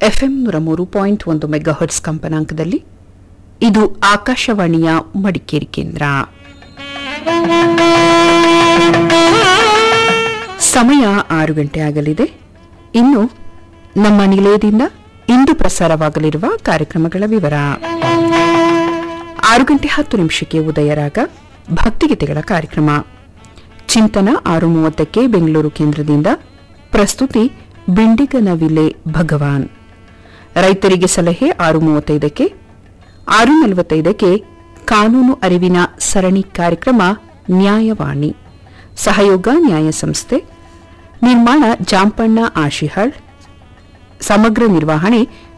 FM ನೂರ ಮೂರು point ಒಂದು ಮೆಗಾಹರ್ಟ್ಸ್ ಕಂಪನಾಂಕದಲ್ಲಿ ಇದು ಆಕಾಶವಾಣಿಯ ಮಡಿಕೇರಿ ಕೇಂದ್ರ ಸಮಯ ಆರು ಗಂಟೆ ಆಗಲಿದೆ ಇನ್ನು ನಮ್ಮ ನಿಲಯದಿಂದ ಇಂದು ಪ್ರಸಾರವಾಗಲಿರುವ ಕಾರ್ಯಕ್ರಮಗಳ ವಿವರ ಆರು ಗಂಟೆ ಹತ್ತು ನಿಮಿಷಕ್ಕೆ ಉದಯರಾಗ ಭಕ್ತಿಗೀತೆಗಳ ಕಾರ್ಯಕ್ರಮ ಚಿಂತನ ಆರು ಮೂವತ್ತಕ್ಕೆ ಬೆಂಗಳೂರು ಕೇಂದ್ರದಿಂದ ಪ್ರಸ್ತುತಿ ಬಿಂಡಿಗನವಿಲೆ ಭಗವಾನ್ ರೈತರಿಗೆ ಸಲಹೆ ಆರು ಮೂವತ್ತೈದಕ್ಕೆ ಆರು ನಲವತ್ತೈದಕ್ಕೆ ಕಾನೂನು ಅರಿವಿನ ಸರಣಿ ಕಾರ್ಯಕ್ರಮ ನ್ಯಾಯವಾಣಿ ಸಹಯೋಗ ನ್ಯಾಯ ಸಂಸ್ಥೆ ನಿರ್ಮಾಣ ಜಾಂಪಣ್ಣ ಆಶಿಹಾಳ್ ಸಮಗ್ರ ನಿರ್ವಹಣೆ